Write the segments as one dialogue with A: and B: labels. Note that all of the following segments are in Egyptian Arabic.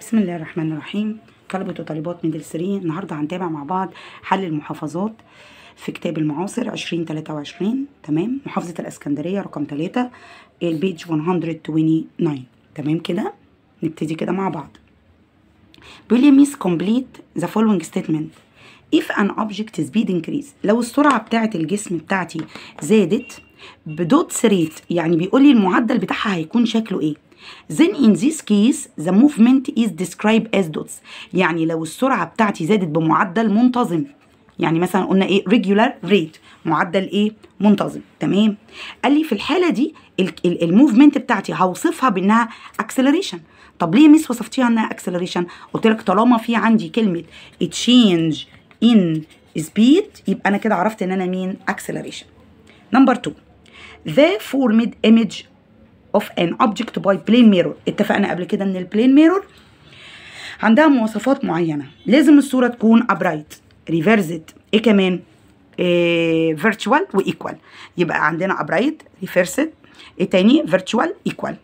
A: بسم الله الرحمن الرحيم طلبة وطالبات ميدل 3 النهاردة هنتابع مع بعض حل المحافظات في كتاب المعاصر 2023 تمام محافظة الإسكندرية رقم 3 البيج 129 تمام كده نبتدي كده مع بعض بيقول لي ميس كومبليت ذا فولوينج ستيتمنت if an object speed increase لو السرعة بتاعة الجسم بتاعتي زادت بدوت ريت يعني بيقول لي المعدل بتاعها هيكون شكله ايه then in this case the movement is described as dots يعني لو السرعة بتاعتي زادت بمعدل منتظم يعني مثلا قلنا ايه regular rate معدل ايه منتظم تمام قال لي في الحالة دي الموفمنت بتاعتي هوصفها بانها acceleration طب ليه ميس وصفتيها انها acceleration قلت لك طالما في عندي كلمة change in speed يبقى انا كده عرفت ان انا مين acceleration نمبر 2 the formed image of an object by plane mirror اتفقنا قبل كده ان البلين ميرور عندها مواصفات معينة لازم الصورة تكون upright reversed ايه كمان إيه virtual وايكوال يبقى عندنا upright reversed ايه تاني virtual equal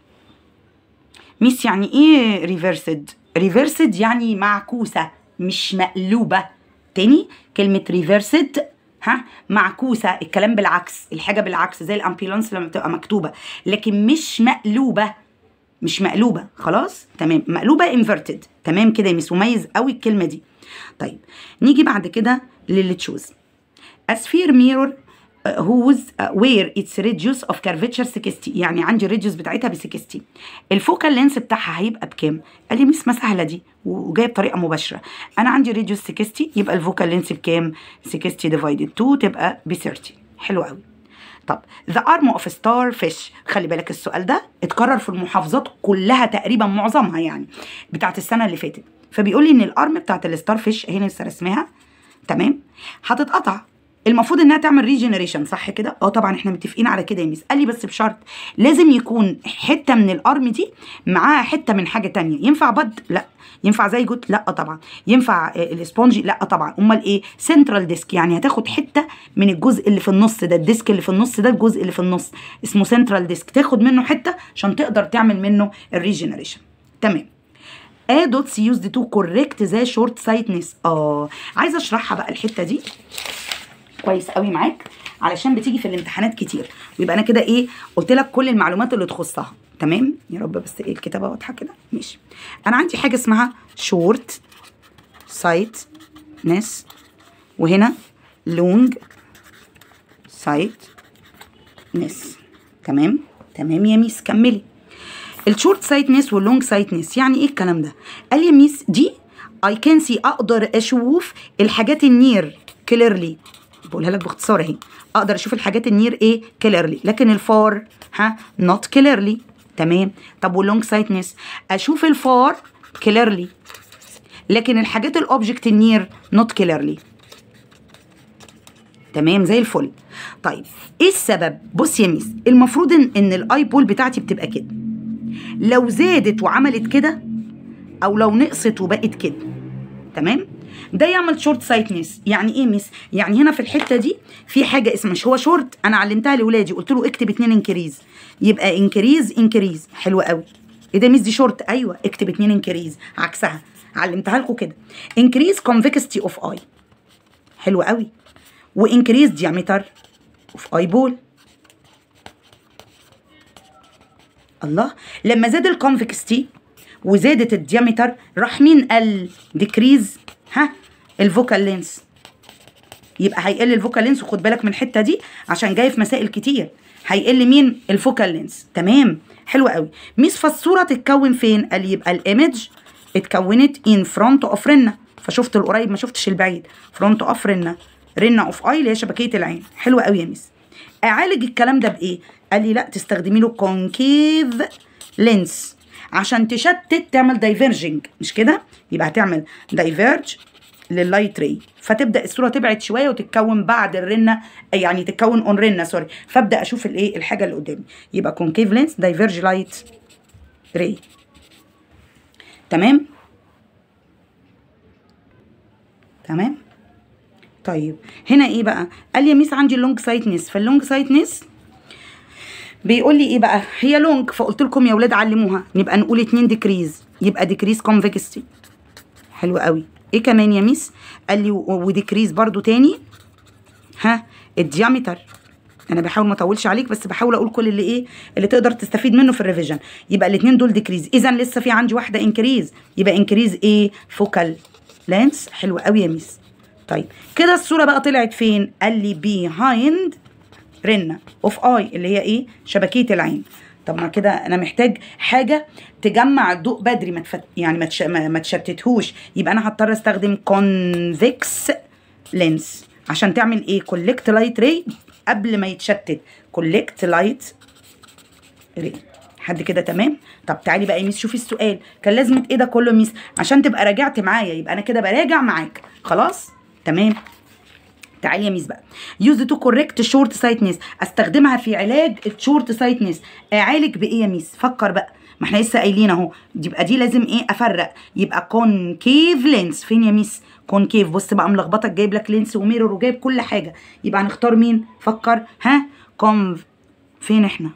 A: ميس يعني ايه reversed reversed يعني معكوسة مش مقلوبة تاني كلمة reversed ها معكوسه الكلام بالعكس الحاجه بالعكس زي الامبيلانس لما بتبقى مكتوبه لكن مش مقلوبه مش مقلوبه خلاص تمام مقلوبه انفرتد تمام كده يا ميس مميز قوي الكلمه دي طيب نيجي بعد كده للي تشوز اسفير ميرور whose where its radius of curvature 60 يعني عندي الريديوس بتاعتها ب 60 الفوكال لينس بتاعها هيبقى بكام؟ قال لي ميس ما سهله دي وجايه بطريقه مباشره انا عندي ريديوس 60 يبقى الفوكال لينس بكام؟ 60 ديفايدد 2 تبقى ب 30 حلو قوي طب ذا ارم اوف ستار فيش خلي بالك السؤال ده اتكرر في المحافظات كلها تقريبا معظمها يعني بتاعت السنه اللي فاتت فبيقول لي ان الارم بتاعت الستار فيش هنا لسه رسمها تمام هتتقطع المفروض انها تعمل ريجنريشن صح كده اه طبعا احنا متفقين على كده يا ميس قال لي بس بشرط لازم يكون حته من الارم دي معاها حته من حاجه تانية ينفع بد لا ينفع زي جوت لا طبعا ينفع الاسبونجي لا طبعا امال ايه سنترال ديسك يعني هتاخد حته من الجزء اللي في النص ده الديسك اللي في النص ده الجزء اللي في النص اسمه سنترال ديسك تاخد منه حته عشان تقدر تعمل منه الريجنريشن تمام ادوتس يوزد تو كوريكت ذا شورت سايتنس اه عايزه اشرحها بقى الحته دي كويس قوي معاك علشان بتيجي في الامتحانات كتير ويبقى انا كده ايه قلت لك كل المعلومات اللي تخصها تمام يا رب بس ايه الكتابه واضحه كده ماشي انا عندي حاجه اسمها شورت سايت نس وهنا لونج سايت نس تمام تمام يا ميس كملي الشورت سايتنس واللونج سايتنس يعني ايه الكلام ده قال لي يا ميس دي اي كان سي اقدر اشوف الحاجات النير كليرلي بقولها لك باختصار اهي اقدر اشوف الحاجات النير ايه كليرلي لكن الفار ها نوت كليرلي تمام طب واللونج سايتنس اشوف الفار كليرلي لكن الحاجات الاوبجكت النير نوت كليرلي تمام زي الفل طيب ايه السبب بص يا ميس المفروض ان, إن الاي بول بتاعتي بتبقى كده لو زادت وعملت كده او لو نقصت وبقت كده تمام ده يعمل شورت سايتنس يعني ايه مس يعني هنا في الحته دي في حاجه اسمها مش هو شورت انا علمتها لاولادي قلت له اكتب اتنين انكريز يبقى انكريز انكريز حلو قوي ايه ده مس دي شورت ايوه اكتب اتنين انكريز عكسها علمتها لكم كده انكريز كونفكستي اوف اي حلو قوي وانكريز ديامتر اوف اي بول الله لما زاد الكونفكستي وزادت الديامتر راح مين قال ديكريز ها الفوكال لينس يبقى هيقل الفوكال لينس وخد بالك من الحته دي عشان جاي في مسائل كتير هيقل مين الفوكال لينس تمام حلو قوي ميس فالصوره تتكون فين قال يبقى الايمج اتكونت ان فرونت اوف رنه فشفت القريب ما شفتش البعيد فرونت اوف رنه رنه اوف اي اللي هي شبكيه العين حلو قوي يا ميس اعالج الكلام ده بايه قال لي لا تستخدمي له كونكيف لينس عشان تشتت تعمل دايفرجنج مش كده يبقى هتعمل دايفيرج لللايت ري فتبدا الصوره تبعد شويه وتتكون بعد الرنه يعني تتكون اون رنه سوري فابدا اشوف الايه الحاجه اللي قدامي يبقى كونكيف لينس دايفيرج لايت ري تمام تمام طيب هنا ايه بقى قال لي يا ميس عندي اللونج سايتنس فاللونج سايتنس بيقول لي ايه بقى هي لونج فقلت لكم يا ولاد علموها نبقى نقول 2 ديكريز يبقى ديكريز كونفكستي حلو قوي ايه كمان يا ميس قال لي وديكريز برضو تاني ها الديامتر انا بحاول ما اطولش عليك بس بحاول اقول كل اللي ايه اللي تقدر تستفيد منه في الريفيجن يبقى الاثنين دول ديكريز اذا لسه في عندي واحده انكريز يبقى انكريز ايه فوكال لانس حلو قوي يا ميس طيب كده الصوره بقى طلعت فين قال لي بيهايند رنه اوف اي اللي هي ايه شبكيه العين طب ما كده انا محتاج حاجه تجمع الضوء بدري ما تفت... يعني ما, تش... ما ما تشتتهوش يبقى انا هضطر استخدم كونفكس لينس عشان تعمل ايه كولكت لايت ري قبل ما يتشتت كولكت لايت ري حد كده تمام طب تعالي بقى يا ميس شوفي السؤال كان لازمه ايه ده كله يا ميس عشان تبقى راجعت معايا يبقى انا كده براجع معاك خلاص تمام تعالي يا ميس بقى يوز تو كوريكت شورت سايتنس استخدمها في علاج الشورت سايتنس اعالج بايه يا ميس فكر بقى ما احنا لسه قايلين اهو يبقى دي لازم ايه افرق يبقى كونكيف لينس فين يا ميس كونكيف بص بقى ملخبطك جايب لك لينس وميرور وجايب كل حاجه يبقى هنختار مين فكر ها كونف فين احنا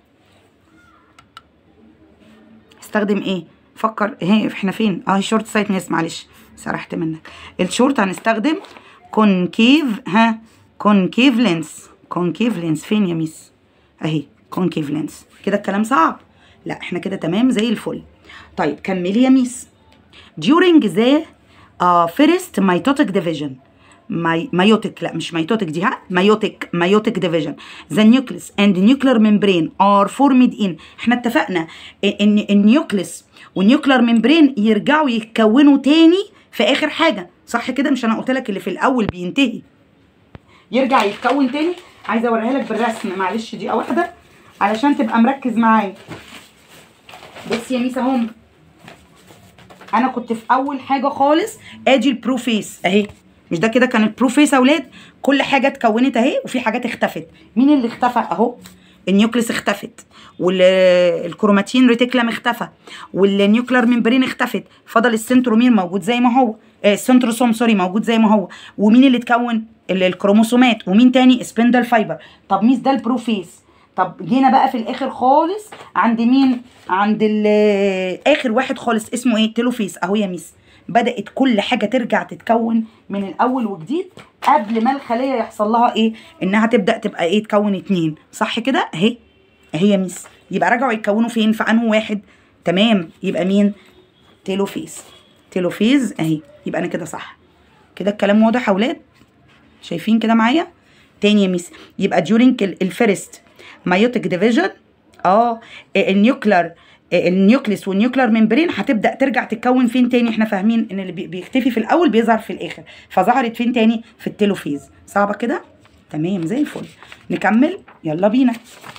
A: استخدم ايه فكر اهي احنا فين اه شورت سايتنس معلش سرحت منك الشورت هنستخدم كونكيف ها كونكيف لينس كونكيف لينس فين يا ميس اهي كونكيف لينس كده الكلام صعب لا احنا كده تمام زي الفل طيب كملي يا ميس during the uh, first mitotic division ماي مايوتيك لا مش ميتوتيك دي ها مايوتيك مايوتيك ديفيجن ذا نيوكليس اند نيوكلير ممبرين ار فورمد ان احنا اتفقنا ان النيوكليس والنيوكلير ممبرين يرجعوا يتكونوا تاني في اخر حاجه صح كده مش انا قلت لك اللي في الاول بينتهي يرجع يتكون تاني عايزه اوريها لك بالرسم معلش دقيقه واحده علشان تبقى مركز معايا بص يا ميس اهم انا كنت في اول حاجه خالص ادي البروفيس اهي مش ده كده كان البروفيس يا اولاد كل حاجه اتكونت اهي وفي حاجات اختفت مين اللي اختفى اهو النيوكليس اختفت والكروماتين ريتيكلم اختفى والنيوكلير ممبرين اختفت فضل السنترومير موجود زي ما هو آه السنتروسوم سوري موجود زي ما هو ومين اللي اتكون الكروموسومات ومين تاني سبندل فايبر طب ميس ده البروفيس طب جينا بقى في الاخر خالص عند مين عند اخر واحد خالص اسمه ايه تيلوفيس اهو يا ميس بدات كل حاجه ترجع تتكون من الاول وجديد قبل ما الخليه يحصل لها ايه انها تبدا تبقى ايه تكون اتنين صح كده اهي اهي يا ميس يبقى رجعوا يتكونوا فين في انه واحد تمام يبقى مين تيلوفيز تيلوفيز اهي يبقى انا كده صح كده الكلام واضح يا اولاد شايفين كده معايا تاني يا ميس يبقى during الفيرست مايوتيك ديفيجن اه النيوكلر النيوكليس والنيوكلر ممبرين هتبدا ترجع تتكون فين تاني احنا فاهمين ان اللي بيختفي في الاول بيظهر في الاخر فظهرت فين تاني في التيلوفيز صعبه كده تمام زي الفل نكمل يلا بينا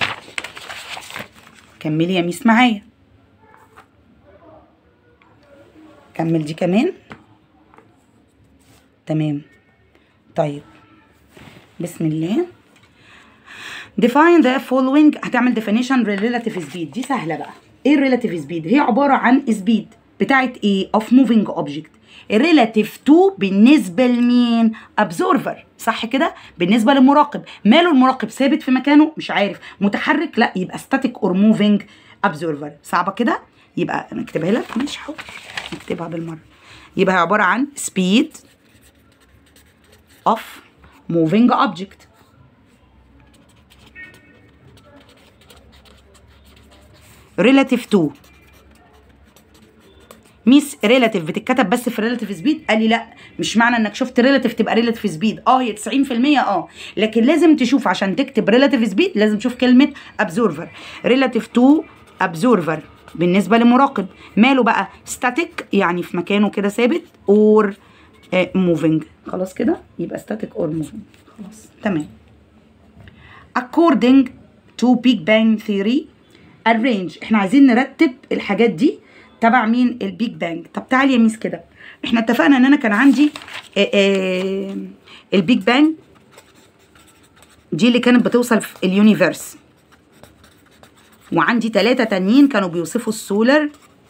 A: كملي يا ميس معايا كمل دي كمان تمام طيب بسم الله define the following هتعمل definition relative speed دي سهلة بقى ايه relative speed هي عبارة عن speed بتاعت ايه of moving object relative to بالنسبة لمين observer صح كده بالنسبة للمراقب ماله المراقب ثابت في مكانه مش عارف متحرك لا يبقى static or moving observer صعبة كده يبقى نكتبها لك مش حاضر نكتبها بالمرة يبقى عبارة عن speed of moving object relative to ميس ريلاتيف بتتكتب بس في ريلاتيف سبيد قال لي لا مش معنى انك شفت ريلاتيف تبقى ريلاتيف سبيد اه هي 90% اه لكن لازم تشوف عشان تكتب ريلاتيف سبيد لازم تشوف كلمه ابزورفر ريلاتيف تو ابزورفر بالنسبه لمراقب ماله بقى ستاتيك يعني في مكانه كده ثابت اور موفينج خلاص كده يبقى ستاتيك اور موفينج خلاص تمام according to Big Bang Theory arrange احنا عايزين نرتب الحاجات دي تبع مين البيج بانج طب تعالي يا ميس كده احنا اتفقنا ان انا كان عندي آآ آآ البيج بانج دي اللي كانت بتوصل في اليونيفرس وعندي ثلاثة تانيين كانوا بيوصفوا السولر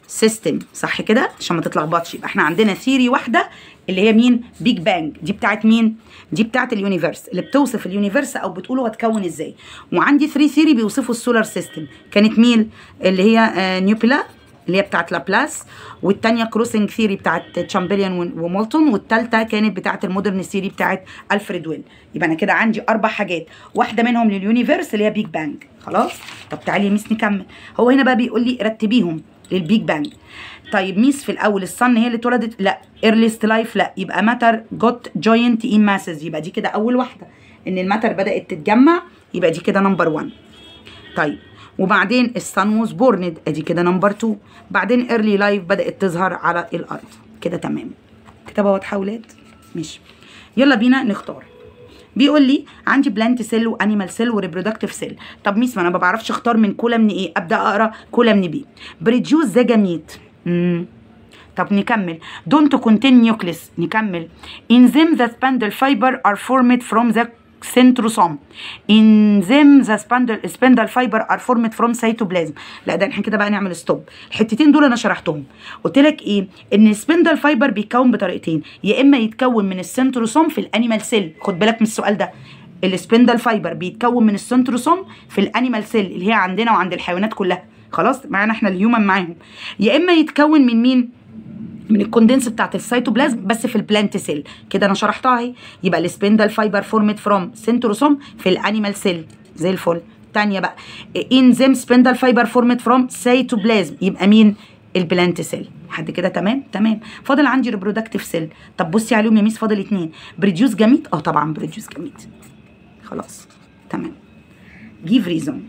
A: سيستم صح كده عشان ما تتلخبطش يبقى احنا عندنا ثيري واحده اللي هي مين بيج بانج دي بتاعت مين دي بتاعت اليونيفرس اللي بتوصف اليونيفرس او بتقول هو اتكون ازاي وعندي 3 ثيري بيوصفوا السولار سيستم كانت مين اللي هي آه نيوبلا اللي هي بتاعت لابلاس والتانية كروسنج ثيري بتاعت تشامبريان ومولتون والتالتة كانت بتاعت المودرن ثيري بتاعت الفريد ويل يبقى انا كده عندي اربع حاجات واحده منهم لليونيفرس اللي هي بيج بانج خلاص طب تعالي يا ميس نكمل هو هنا بقى بيقول لي رتبيهم للبيج بانج طيب ميس في الاول الصن هي اللي اتولدت لا ايرليست لايف لا يبقى ماتر جوت جوينت ان ماسز يبقى دي كده اول واحده ان الماتر بدات تتجمع يبقى دي كده نمبر 1 طيب وبعدين الصن ووز بورند ادي كده نمبر 2 بعدين ايرلي لايف بدات تظهر على الارض كده تمام كتابه واضحه يا ولاد ماشي يلا بينا نختار بيقول لي عندي بلانت سيل وانيمال سيل وريبرودكتيف سيل طب ميس ما انا ما بعرفش اختار من كولا من ايه ابدا اقرا كولا من بي بريديوس ذا جاميت امم طب نكمل don't contain nucleus نكمل enzyme the spindle fiber are formed from the centrosome enzyme the spindle spindle fiber are formed from cytoplasm لا ده احنا كده بقى نعمل ستوب الحتتين دول انا شرحتهم قلت لك ايه ان السبندل فايبر بيتكون بطريقتين يا اما يتكون من السنتروسوم في الانيمال سيل خد بالك من السؤال ده السبندل فايبر بيتكون من السنتروسوم في الانيمال سيل اللي هي عندنا وعند الحيوانات كلها خلاص معانا احنا الهيومن معاهم يا اما يتكون من مين من الكوندنس بتاعت السيتوبلازم بس في البلانت سيل كده انا شرحتها اهي يبقى السبندل فايبر فورمد فروم سنتروسوم في الانيمال سيل زي الفل تانية بقى انزيم سبندل فايبر فورمد فروم سيتوبلازم يبقى مين البلانت سيل حد كده تمام تمام فاضل عندي ريبرودكتيف سيل طب بصي عليهم يا ميس فاضل اتنين بريديوس جاميت اه طبعا بريديوس جاميت خلاص تمام جيف ريزون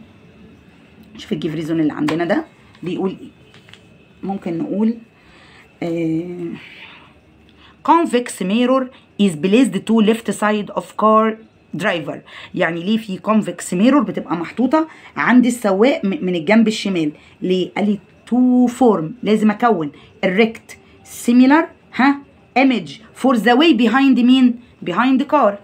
A: شوف الجيف ريزون اللي عندنا ده بيقول ايه ممكن نقول آه convex mirror is placed to left side of car driver يعني ليه في convex mirror بتبقى محطوطة عند السواق من الجنب الشمال ليه قال لي to form لازم اكون erect similar ها image for the way behind مين behind the car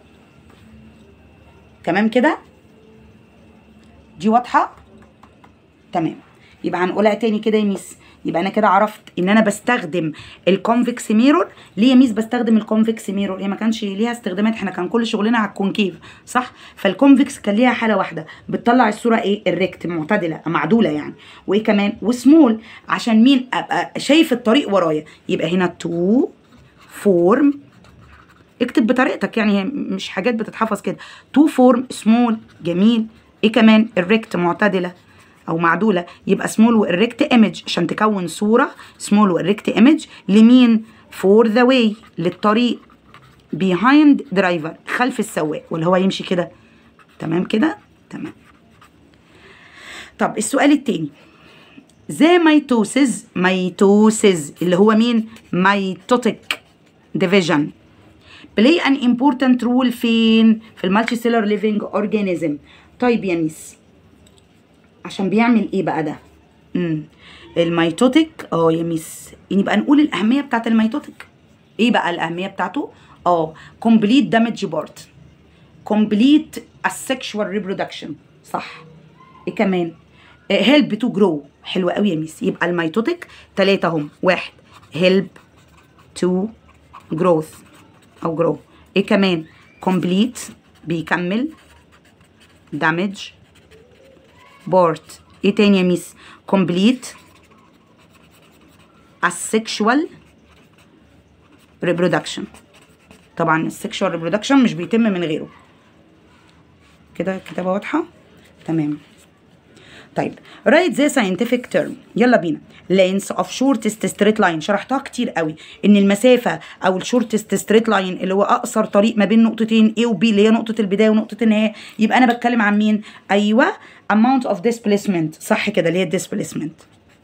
A: تمام كده دي واضحة تمام يبقى هنقولها تاني كده يا ميس يبقى انا كده عرفت ان انا بستخدم الكونفكس ميرور ليه يا ميس بستخدم الكونفكس ميرور هي ما كانش ليها استخدامات احنا كان كل شغلنا على الكونكيف صح فالكونفكس كان ليها حاله واحده بتطلع الصوره ايه الريكت معتدله معدوله يعني وايه كمان وسمول عشان مين ابقى شايف الطريق ورايا يبقى هنا تو فورم اكتب بطريقتك يعني هي مش حاجات بتتحفظ كده تو فورم سمول جميل ايه كمان الريكت معتدله او معدوله يبقى سمول وإريكت ايمج عشان تكون صوره سمول وإريكت ايمج لمين فور ذا واي للطريق بيهايند درايفر خلف السواق واللي هو يمشي كده تمام كده تمام طب السؤال التاني ذا ميتوسيس ميتوسيس اللي هو مين ميتوتيك ديفيجن بلاي ان امبورتنت رول فين في المالتي سيلر ليفينج اورجانيزم طيب يا ميس عشان بيعمل ايه بقى ده امم الميتوتيك اه يا ميس يبقى نقول الاهميه بتاعت الميتوتيك ايه بقى الاهميه بتاعته اه كومبليت دامج بارت كومبليت السكشوال ريبرودكشن صح ايه كمان هيلب تو جرو حلوه قوي يا ميس يبقى الميتوتيك ثلاثه هم واحد هيلب تو جروث او جرو ايه كمان كومبليت بيكمل دامج بارت ايه تاني يا ميس كومبليت السكشوال ريبرودكشن طبعا السكشوال ريبرودكشن مش بيتم من غيره كده كتابه واضحه تمام طيب write the scientific term يلا بينا length of shortest straight line شرحتها كتير قوي ان المسافه او الشورتست straight line اللي هو اقصر طريق ما بين نقطتين A و B اللي هي نقطه البدايه ونقطه النهايه يبقى انا بتكلم عن مين ايوه amount of displacement صح كده اللي هي displacement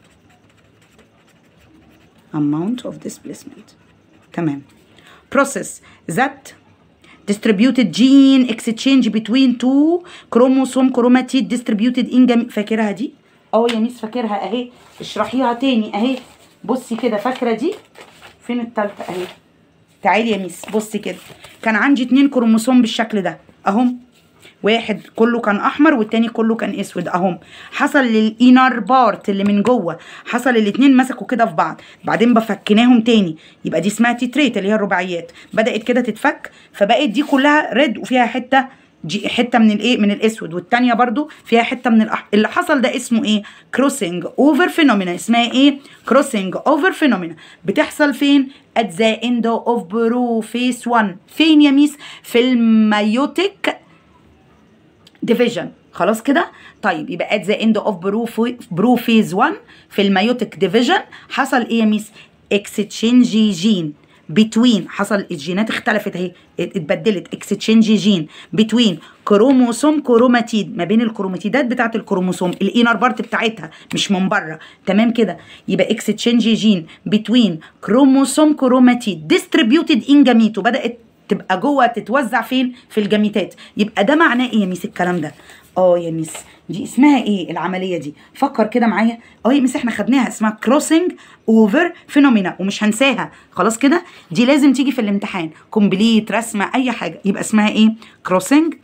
A: amount of displacement تمام process that distributed gene exchange between two chromosome chromatid distributed in جميع فاكرها دي اه يا ميس فاكرها اهي اشرحيها تاني اهي بصي كده فاكره دي فين التالتة اهي تعالي يا ميس بصي كده كان عندي اتنين كروموسوم بالشكل ده اهم واحد كله كان احمر والتاني كله كان اسود اهم حصل للانر بارت اللي من جوه حصل الاتنين مسكوا كده في بعض بعدين بفكناهم تاني يبقى دي اسمها تيتريت اللي هي الرباعيات بدات كده تتفك فبقت دي كلها ريد وفيها حته دي حته من الايه من الاسود والتانيه برضو فيها حته من الاحمر اللي حصل ده اسمه ايه كروسنج اوفر فينومينا اسمها ايه كروسنج اوفر فينومينا بتحصل فين at the end of بروفيس 1 فين يا ميس في الميوتيك ديفيجن خلاص كده طيب يبقى at the end of بروفيز 1 في الميوتيك ديفيجن حصل ايه يا ميس اكستشينج جين بتوين حصل الجينات اختلفت اهي اتبدلت اكستشينج جين بتوين كروموسوم كروماتيد ما بين الكروماتيدات بتاعه الكروموسوم الانر بارت بتاعتها مش من بره تمام كده يبقى اكستشينج جين بتوين كروموسوم كروماتيد ديستريبيوتد ان جاميتو بدات تبقى جوه تتوزع فين في الجاميتات يبقى ده معناه ايه يا ميس الكلام ده اه يا ميس دي اسمها ايه العمليه دي فكر كده معايا اه يا ميس احنا خدناها اسمها كروسنج اوفر فينومينا ومش هنساها خلاص كده دي لازم تيجي في الامتحان كومبليت رسمه اي حاجه يبقى اسمها ايه كروسنج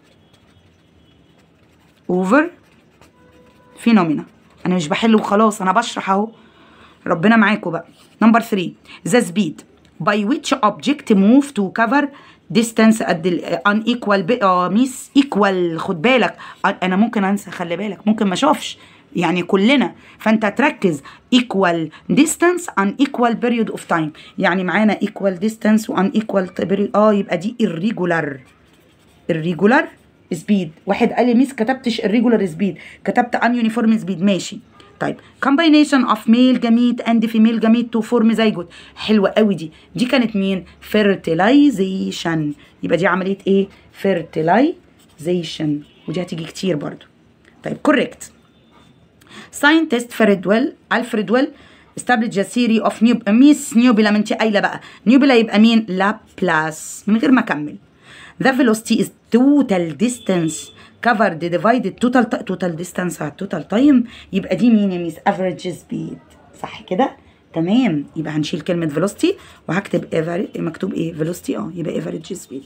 A: اوفر فينومينا انا مش بحل وخلاص انا بشرح اهو ربنا معاكم بقى نمبر 3 ذا سبيد by which object move to cover distance قد ال unequal اه ميس equal خد بالك انا ممكن انسى خلي بالك ممكن ما اشوفش يعني كلنا فانت تركز equal distance on equal period of time يعني معانا equal distance وان equal period اه يبقى دي irregular irregular speed واحد قال لي ميس كتبتش irregular speed كتبت ununiform speed ماشي طيب combination of male gamete and female gamete to form zygote حلوة قوي دي دي كانت مين fertilization يبقى دي عملية ايه fertilization ودي هتيجي كتير برضو طيب correct scientist فريدويل الفريد ويل established a theory of new ميس نيوبلا ما انت قايله بقى نيوبلا يبقى مين لابلاس من غير ما اكمل the velocity is total distance covered divided total total distance على total time يبقى دي مين يا ميس average speed صح كده تمام يبقى هنشيل كلمة velocity وهكتب average مكتوب ايه velocity اه يبقى average speed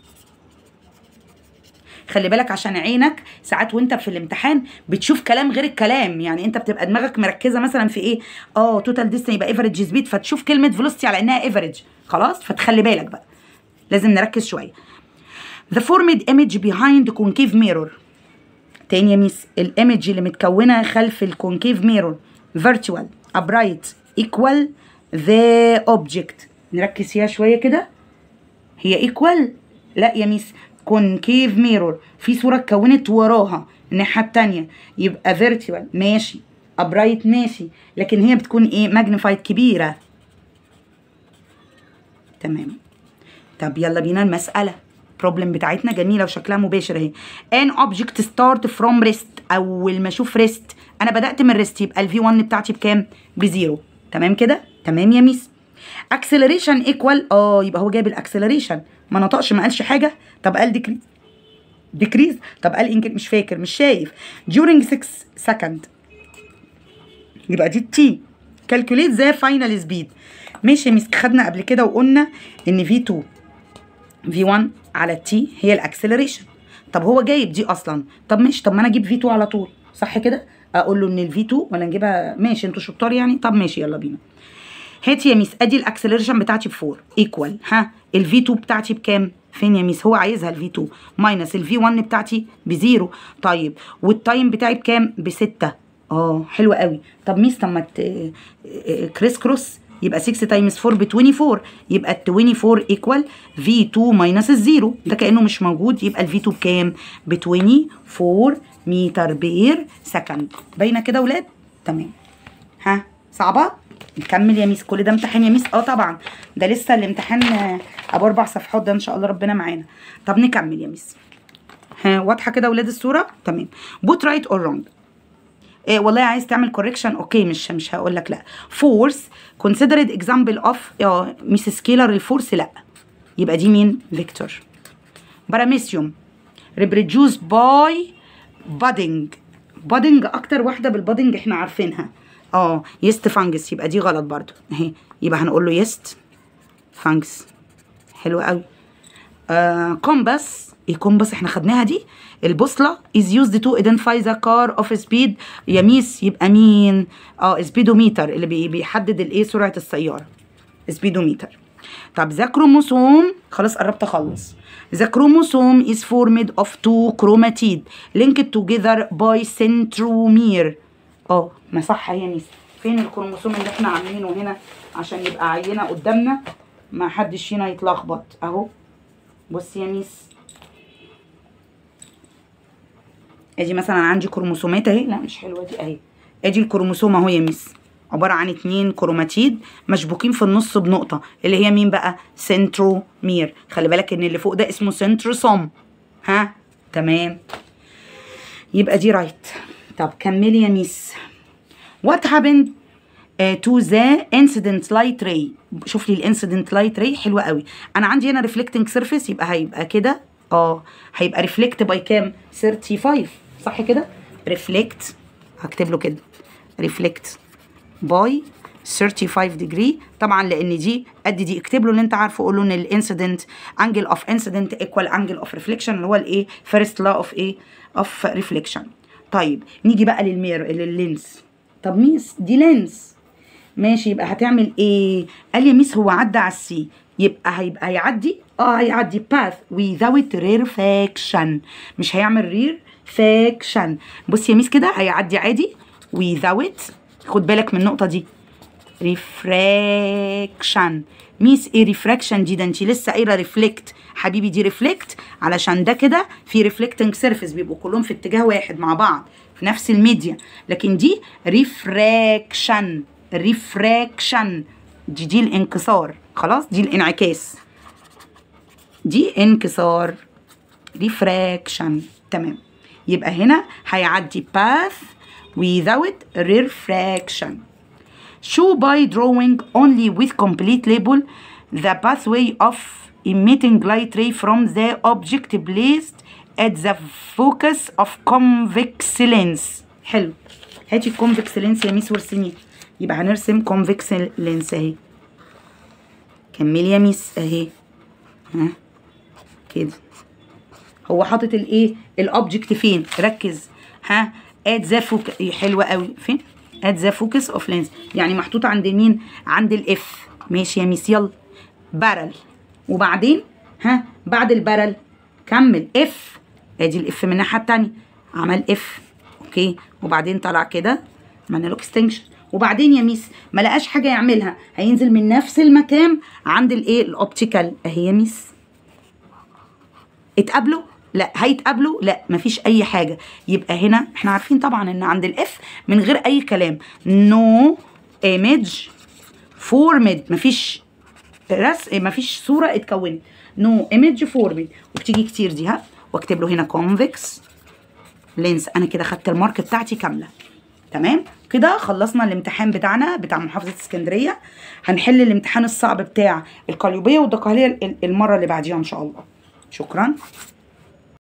A: خلي بالك عشان عينك ساعات وانت في الامتحان بتشوف كلام غير الكلام يعني انت بتبقى دماغك مركزه مثلا في ايه اه توتال ديستنس يبقى افريج سبيد فتشوف كلمه فيلوسيتي على انها افريج خلاص فتخلي بالك بقى لازم نركز شويه the formed image behind concave mirror تاني يا ميس الايمج اللي متكونه خلف الكونكيف ميرور فيرتوال upright equal the object نركز فيها شويه كده هي ايكوال لا يا ميس كونكيف ميرور في صوره اتكونت وراها الناحيه التانية يبقى فيرتوال ماشي ابرايت ماشي لكن هي بتكون ايه ماجنيفايد كبيره تمام طب يلا بينا المساله بروبلم بتاعتنا جميله وشكلها مباشر اهي ان اوبجكت ستارت فروم ريست اول ما اشوف ريست انا بدات من ريست يبقى الفي 1 بتاعتي بكام بزيرو تمام كده تمام يا ميس اكسلريشن ايكوال اه يبقى هو جايب الاكسلريشن ما نطقش ما قالش حاجه طب قال ديكريز ديكريز طب قال انك مش فاكر مش شايف during 6 سكند يبقى دي التي كالكوليت ذا فاينل سبيد ماشي يا ميس خدنا قبل كده وقلنا ان في 2 في 1 على التي هي الاكسلريشن طب هو جايب دي اصلا طب ماشي طب ما انا اجيب في 2 على طول صح كده اقول له ان الفي 2 ولا نجيبها ماشي انتوا شطار يعني طب ماشي يلا بينا هات يا ميس ادي الاكسلريشن بتاعتي ب 4 ايكوال ها الفي 2 بتاعتي بكام فين يا ميس هو عايزها الفي 2 ماينس الفي 1 بتاعتي بزيرو طيب والتايم بتاعي بكام بستة اه حلو قوي طب ميس طب ما كريس كروس يبقى 6 تايمز 4 ب 24 يبقى ال 24 ايكوال في 2 ماينس الزيرو ده كانه مش موجود يبقى الفي 2 بكام؟ ب 24 متر بير سكند باينه كده يا ولاد؟ تمام ها صعبه؟ نكمل يا ميس كل ده امتحان يا ميس اه طبعا ده لسه الامتحان ابو اربع صفحات ده ان شاء الله ربنا معانا طب نكمل يا ميس ها واضحه كده ولاد الصوره تمام بوت رايت اور رونج إيه والله عايز تعمل كوريكشن اوكي مش مش هقول لك لا فورس كونسيدرد اكزامبل اوف اه ميس سكيلر الفورس لا يبقى دي مين فيكتور باراميسيوم ريبريديوس باي بادنج بادنج اكتر واحده بالبادنج احنا عارفينها اه يست فانجس يبقى دي غلط برضو اهي يبقى هنقول له يست فانجس حلو قوي آه كومباس ايه كومباس احنا خدناها دي البوصله is used to identify the car of speed يا ميس يبقى مين اه سبيدوميتر اللي بي بيحدد الايه سرعه السياره سبيدوميتر طب ذا كروموسوم خلاص قربت اخلص The chromosome is formed of two chromatid linked together by centromere اه ما صح يا ميس فين الكروموسوم اللي احنا عاملينه هنا عشان يبقى عينه قدامنا ما حدش فينا يتلخبط اهو بصي يا ميس ادي مثلا عندي كروموسومات اهي لا مش حلوه دي اهي ادي الكروموسوم اهو يا ميس عباره عن اتنين كروماتيد مشبوكين في النص بنقطه اللي هي مين بقى سنترومير خلي بالك ان اللي فوق ده اسمه سنتروسوم ها تمام يبقى دي رايت طب كملي يا ميس what happened uh, to the incident light ray شوف لي الانسيدنت لايت راي حلوه قوي انا عندي هنا ريفلكتنج سيرفيس يبقى هيبقى كده اه هيبقى ريفلكت باي كام 35 صح كده ريفلكت هكتب له كده ريفلكت باي 35 ديجري طبعا لان دي قد دي اكتب له اللي انت عارفه قول له ان الانسيدنت انجل اوف انسيدنت ايكوال انجل اوف ريفليكشن اللي هو الايه فيرست لا اوف ايه اوف ريفليكشن طيب نيجي بقى للمير لللينس طب ميس دي لينس ماشي يبقى هتعمل ايه قال يا ميس هو عدى على السي يبقى هيبقى هيعدي اه هيعدي باث without refraction مش هيعمل رير فاكشن بص يا ميس كده هيعدي عادي without خد بالك من النقطه دي ريفراكشن ميس ايه ريفراكشن دي ده انت لسه قايله ريفلكت حبيبي دي ريفلكت علشان ده كده في ريفلكتنج سيرفيس بيبقوا كلهم في اتجاه واحد مع بعض في نفس الميديا لكن دي ريفراكشن ريفراكشن دي دي الانكسار خلاص دي الانعكاس دي انكسار ريفراكشن تمام يبقى هنا هيعدي باث without refraction show by drawing only with complete label the pathway of emitting light ray from the object placed at the focus of convex lens حلو هاتي الكونفكس لينس يا ميس وارسميه يبقى هنرسم كونفكس لينس اهي كملي يا ميس اهي ها كده هو حاطط الايه الاوبجكت فين ركز ها ات ذا فوك حلوه قوي فين ات ذا فوكس اوف لينز يعني محطوط عند مين عند الاف ماشي يا ميس يلا بارل وبعدين ها بعد البارل كمل اف ادي الاف من الناحيه التانيه عمل اف اوكي وبعدين طلع كده عملنا له اكستنكشن وبعدين يا ميس ما لقاش حاجه يعملها هينزل من نفس المكان عند الايه الاوبتيكال اهي يا ميس اتقابلوا لا هيتقابلوا لا مفيش اي حاجه يبقى هنا احنا عارفين طبعا ان عند الاف من غير اي كلام نو ايمج فورمد مفيش رس مفيش صوره اتكونت نو ايمج فورمد وبتيجي كتير دي ها واكتب له هنا كونفكس لينس انا كده خدت المارك بتاعتي كامله تمام كده خلصنا الامتحان بتاعنا بتاع محافظه اسكندريه هنحل الامتحان الصعب بتاع القليوبيه والدقهليه المره اللي بعديها ان شاء الله شكرا